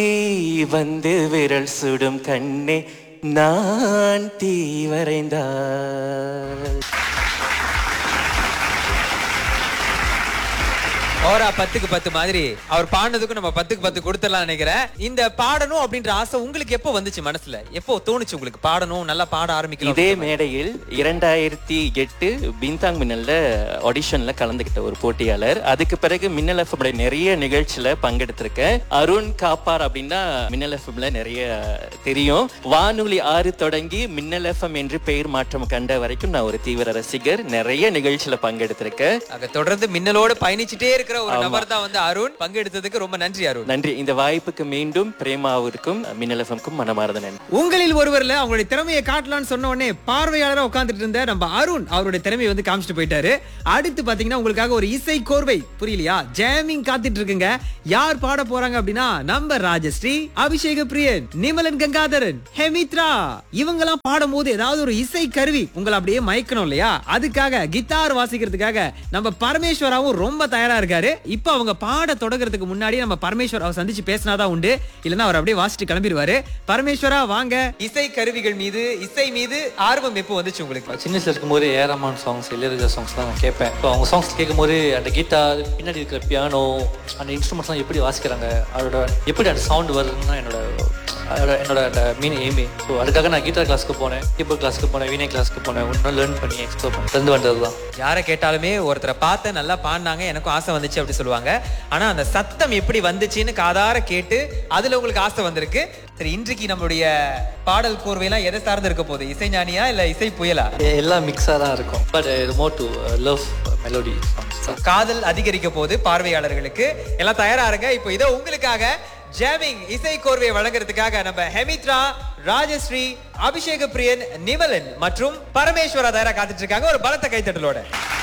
நீ வந்து விரல் சுடும் கண்ணே நான் தீ வரைந்தால் ஓரா பத்துக்கு பத்து மாதிரி அவர் பாடினதுக்கும் நம்ம பத்துக்கு பத்து கொடுத்துடலாம் நினைக்கிறேன் இந்த பாடணும் அப்படின்ற ஆசை உங்களுக்கு எப்போ வந்துச்சு மனசுல எப்போ தோணுச்சு உங்களுக்கு பாடணும் நல்லா பாட ஆரம்பிக்கணும் இதே மேடையில் இரண்டாயிரத்தி எட்டு பின்தாங் மின்னல்ல ஆடிஷன்ல கலந்துக்கிட்ட ஒரு போட்டியாளர் அதுக்கு பிறகு மின்னல் எஃப்எம்ல நிறைய நிகழ்ச்சியில பங்கெடுத்திருக்கேன் அருண் காப்பார் அப்படின்னா மின்னல் எஃப்எம்ல நிறைய தெரியும் வானொலி ஆறு தொடங்கி மின்னல் எஃப்எம் என்று பெயர் மாற்றம் கண்ட வரைக்கும் நான் ஒரு தீவிர ரசிகர் நிறைய நிகழ்ச்சியில பங்கெடுத்திருக்கேன் அங்க தொடர்ந்து மின்னலோட பயணிச்சுட்டே இருக்கிற ஒரு நபர் தான் வந்து அருண் பங்கெடுத்ததுக்கு ரொம்ப நன்றி அருண் நன்றி இந்த வாய்ப்புக்கு மீண்டும் பிரேமாவிற்கும் மின்னல் எஃப்எம்க்கும் மனமார்ந்த நன்றி உங்களில் ஒருவர்ல அவங்களுடைய திறமையை காட்டலாம்னு சொன்ன உடனே பார்வையாளரா உட்கார்ந்துட்டு இருந்த நம்ம அருண் அவருடைய திறமையை வந்து காமிச்சிட்டு போயிட்டாரு அடுத்து பாத்தீங்கன்னா உங்களுக்காக ஒரு இசை கோர்வை புரியலையா ஜாமிங் காத்துட்டு இருக்குங்க யார் பாட போறாங்க அப்படின்னா நம்ம ராஜஸ்ரீ அபிஷேக பிரியன் நிமலன் கங்காதரன் ஹெமித்ரா இவங்கெல்லாம் பாடும்போது ஏதாவது ஒரு இசை கருவி உங்களை அப்படியே மயக்கணும் இல்லையா அதுக்காக கிட்டார் வாசிக்கிறதுக்காக நம்ம பரமேஸ்வராவும் ரொம்ப தயாரா இருக்காரு இப்போ அவங்க பாட தொடங்குறதுக்கு முன்னாடி நம்ம பரமேஸ்வர் அவர் சந்திச்சு பேசினாதான் உண்டு இல்லைன்னா அவர் அப்படியே வாசிட்டு கிளம்பிடுவாரு பரமேஸ்வரா வாங்க இசை கருவிகள் மீது இசை மீது ஆர்வம் எப்போ வந்துச்சு உங்களுக்கு சின்ன வயசுல இருக்கும்போது ஏரமான் சாங்ஸ் இளையராஜா சாங்ஸ் தான் நான் கேட்பேன் இப்போ அவங்க சாங்ஸ் கேட்கும்போது அந்த கிட்டார் பின்னாடி இருக்கிற பியானோ அந்த இன்ஸ்ட்ருமெண்ட்ஸ்லாம் எப்படி வாசிக்கிறாங்க அதோட எப்படி அந்த சவுண்ட் வருதுன்னு என்னோட அதோட என்னோட அந்த மீன் எய்மே ஸோ அதுக்காக நான் கீட்டார் கிளாஸ்க்கு போனேன் கீபோர்ட் கிளாஸ்க்கு போனேன் வீணை கிளாஸ்க்கு போனேன் ஒன்றும் லேர்ன் பண்ணி எக்ஸ்ப்ளோர் பண்ணி தந்து வந்தது தான் யாரை கேட்டாலுமே ஒருத்தரை பார்த்து நல்லா பாடினாங்க எனக்கும் ஆசை வந்துச்சு அப்படி சொல்லுவாங்க ஆனா அந்த சத்தம் எப்படி வந்துச்சுன்னு காதார கேட்டு அதுல உங்களுக்கு ஆசை வந்திருக்கு சரி இன்றைக்கு நம்மளுடைய பாடல் கோர்வையெல்லாம் எதை சார்ந்து இருக்க போகுது இசைஞானியா இல்ல இசை புயலா எ- எல்லாம் மிக்ஸாக தான் இருக்கும் but more to love melody songs காதல் அதிகரிக்க போது பார்வையாளர்களுக்கு எல்லாம் தயாரா இருங்க இப்போ இதோ உங்களுக்காக ஜாமிங் இசை கோர்வையை வழங்குறதுக்காக நம்ம ஹெமித்ரா ராஜஸ்ரீ அபிஷேக பிரியன் நிமலன் மற்றும் பரமேஸ்வரா தயாரா காத்துட்டு இருக்காங்க ஒரு பலத்த கைத்தட்டலோட